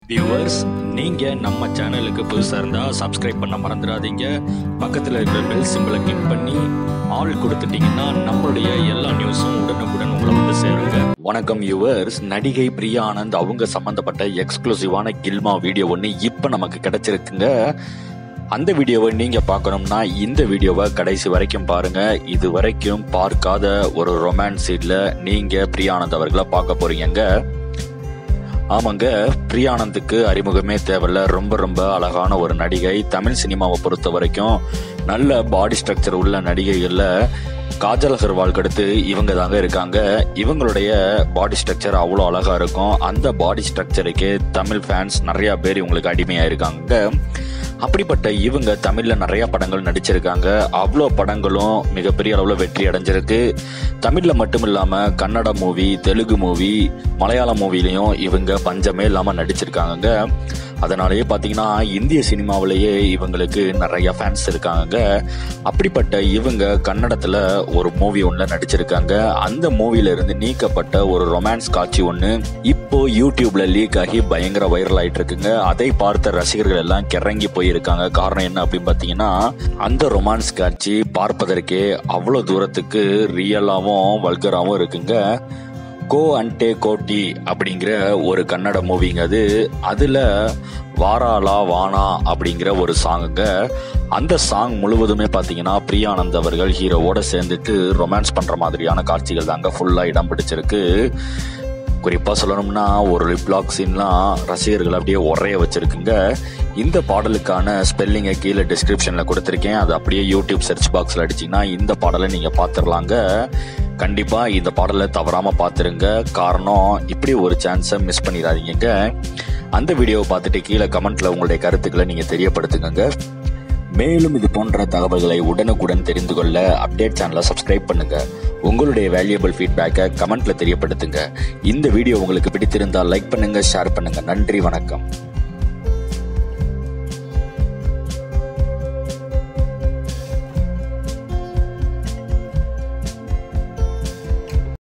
viewers நீங்க நம்ம சேனலுக்கு புதுசா இருந்தா சப்ஸ்கிரைப் பண்ண மறந்துடாதீங்க பக்கத்துல இருக்கிற பெல் சிம்பிளை கிளிக் பண்ணி ஆல் கொடுத்துட்டீங்கன்னா நம்மளுடைய எல்லா நியூஸும் உடனுக்குடன் உங்களை வந்து சேருங்க வணக்கம் வியூவர்ஸ் நடிகை பிரியா ஆனந்த் அவங்க சம்பந்தப்பட்ட எக்ஸ்க்ளூசிவான கில்மா வீடியோ ஒன்று இப்போ நமக்கு கிடைச்சிருக்குங்க அந்த வீடியோவை நீங்க பார்க்கணும்னா இந்த வீடியோவை கடைசி வரைக்கும் பாருங்க இது வரைக்கும் பார்க்காத ஒரு ரொமான்ஸ் சீட்ல நீங்க பிரியானந்த் அவர்களை பார்க்க போறீங்க ஆமாங்க பிரியானந்துக்கு அறிமுகமே தேவையில்ல ரொம்ப ரொம்ப அழகான ஒரு நடிகை தமிழ் சினிமாவை பொறுத்த வரைக்கும் நல்ல பாடி ஸ்ட்ரக்சர் உள்ள நடிகைகள்ல காஜல் அகர்வாலுக்கு அடுத்து இவங்க தாங்க இருக்காங்க இவங்களுடைய பாடி ஸ்ட்ரக்சர் அவ்வளோ அழகா இருக்கும் அந்த பாடி ஸ்ட்ரக்சருக்கு தமிழ் ஃபேன்ஸ் நிறைய பேர் இவங்களுக்கு அடிமையா இருக்காங்க அப்படிப்பட்ட இவங்க தமிழ்ல நிறைய படங்கள் நடிச்சிருக்காங்க அவ்வளோ படங்களும் மிகப்பெரிய அளவுல வெற்றி அடைஞ்சிருக்கு தமிழ்ல மட்டும் இல்லாம கன்னட மூவி தெலுங்கு மூவி மலையாள மூவிலையும் இவங்க பஞ்சமே இல்லாம நடிச்சிருக்காங்க அதனாலேயே பார்த்தீங்கன்னா இந்திய சினிமாவிலேயே இவங்களுக்கு நிறைய ஃபேன்ஸ் இருக்காங்க அப்படிப்பட்ட இவங்க கன்னடத்தில் ஒரு மூவி ஒன்றில் நடிச்சிருக்காங்க அந்த மூவில இருந்து நீக்கப்பட்ட ஒரு ரொமான்ஸ் காட்சி ஒன்று இப்போ யூடியூப்ல லீக் ஆகி பயங்கர வைரல் ஆயிட்டு இருக்குங்க அதை பார்த்த ரசிகர்கள் எல்லாம் கிறங்கி போயிருக்காங்க காரணம் என்ன அப்படின்னு பார்த்தீங்கன்னா அந்த ரொமான்ஸ் காட்சி பார்ப்பதற்கே அவ்வளோ தூரத்துக்கு ரியலாகவும் வல்கராகவும் இருக்குங்க கோ அண்டே கோட்டி அப்படிங்கிற ஒரு கன்னட மூவிங்க அது அதுல வாராலா வானா அப்படிங்கிற ஒரு சாங்குங்க அந்த சாங் முழுவதுமே பார்த்தீங்கன்னா பிரியானந்த் அவர்கள் ஹீரோவோட சேர்ந்துட்டு ரொமான்ஸ் பண்ற மாதிரியான காட்சிகள் தாங்க ஃபுல்லா இடம் பிடிச்சிருக்கு குறிப்பா சொல்லணும்னா ஒரு லிப்லாக் சீன்லாம் ரசிகர்கள் அப்படியே உரைய வச்சிருக்குங்க இந்த பாடலுக்கான ஸ்பெல்லிங்கை கீழே டிஸ்கிரிப்ஷன்ல கொடுத்துருக்கேன் அது அப்படியே யூடியூப் சர்ச் பாக்ஸ்ல அடிச்சீங்கன்னா இந்த பாடலை நீங்க பார்த்துடலாங்க கண்டிப்பா இந்த பாடலை தவறாம பார்த்துருங்க காரணம் இப்படி ஒரு சான்ஸை மிஸ் பண்ணிடாதீங்க அந்த வீடியோவை பார்த்துட்டு கீழே கமெண்ட்ல உங்களுடைய கருத்துக்களை நீங்க தெரியப்படுத்துங்க மேலும் இது போன்ற தகவல்களை உடனுக்குடன் தெரிந்து கொள்ள அப்டேட் சேனலை சப்ஸ்கிரைப் பண்ணுங்க உங்களுடைய வேல்யூபிள் ஃபீட்பேக்கை கமெண்ட்ல தெரியப்படுத்துங்க இந்த வீடியோ உங்களுக்கு பிடித்திருந்தால் லைக் பண்ணுங்க ஷேர் பண்ணுங்க நன்றி வணக்கம்